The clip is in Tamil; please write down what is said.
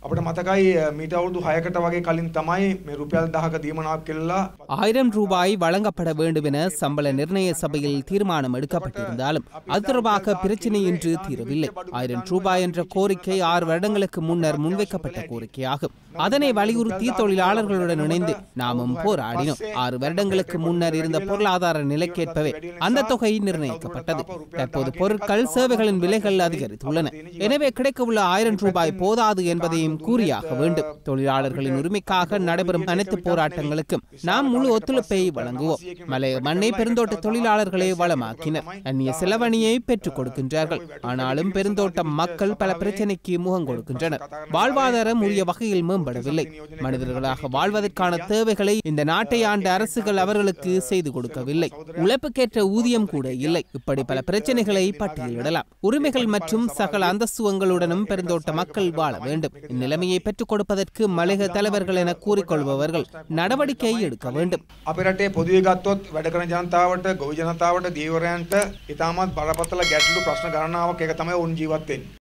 අපට මතකයි මීට අවුරුදු හයකට වගේ කලින් තමයි මේ රුපියල් දහක දීමනාවක් කෙල්ලා ஆயிரம் ரூபாய் வழங்கப்பட வேண்டும் என சம்பள நிர்ணய சபையில் தீர்மானம் எடுக்கப்பட்டிருந்தாலும் அது தொடர்பாக பிரச்சினை இன்று தீரவில்லை ஆயிரம் ரூபாய் என்ற கோரிக்கை ஆறு வருடங்களுக்கு முன்னர் முன்வைக்கப்பட்ட கோரிக்கையாகும் அதனை வலியுறுத்தி தொழிலாளர்களுடன் இணைந்து நாமும் போராடினோம் ஆறு வருடங்களுக்கு முன்னர் இருந்த பொருளாதார நிலைக்கேற்பவே அந்த தொகை நிர்ணயிக்கப்பட்டது தற்போது பொருட்கள் சேவைகளின் விலைகள் அதிகரித்துள்ளன எனவே கிடைக்கவுள்ள ஆயிரம் ரூபாய் போதாது என்பதையும் கூறியாக வேண்டும் தொழிலாளர்களின் உரிமைக்காக நடைபெறும் அனைத்து போராட்டங்களுக்கும் நாம் முழு ஒத்துழைப்பை வழங்குவோம் மலைய மண்ணை பெருந்தோட்ட தொழிலாளர்களே வளமாக்கினர் அந்நிய செலவணியை பெற்றுக் கொடுக்கின்றார்கள் ஆனாலும் பெருந்தோட்ட மக்கள் பல பிரச்சனைக்கு முகம் கொடுக்கின்றனர் வாழ்வாதாரம் உரிய வகையில் மேம்படவில்லை மனிதர்களாக வாழ்வதற்கான தேவைகளை இந்த நாட்டை ஆண்ட அரசுகள் அவர்களுக்கு செய்து கொடுக்கவில்லை உழைப்புக்கேற்ற ஊதியம் கூட இல்லை இப்படி பல பிரச்சனைகளை பட்டியலிடலாம் உரிமைகள் மற்றும் சகல அந்தஸ்துவங்களுடனும் பெருந்தோட்ட மக்கள் வாழ வேண்டும் இந்நிலைமையை பெற்றுக் கொடுப்பதற்கு மலையக தலைவர்கள் என கூறிக்கொள்பவர்கள் நடவடிக்கை எடுக்க வேண்டும் අප රටේ පොදුවේ ගත්තොත් වැඩ කරන ජනතාවට ගොවි ජනතාවට දීවරයන්ට ඉතාමත් බරපතල ගැටලු ප්‍රශ්න ගණනාවක් එක තමයි උන් ජීවත් වෙන්නේ.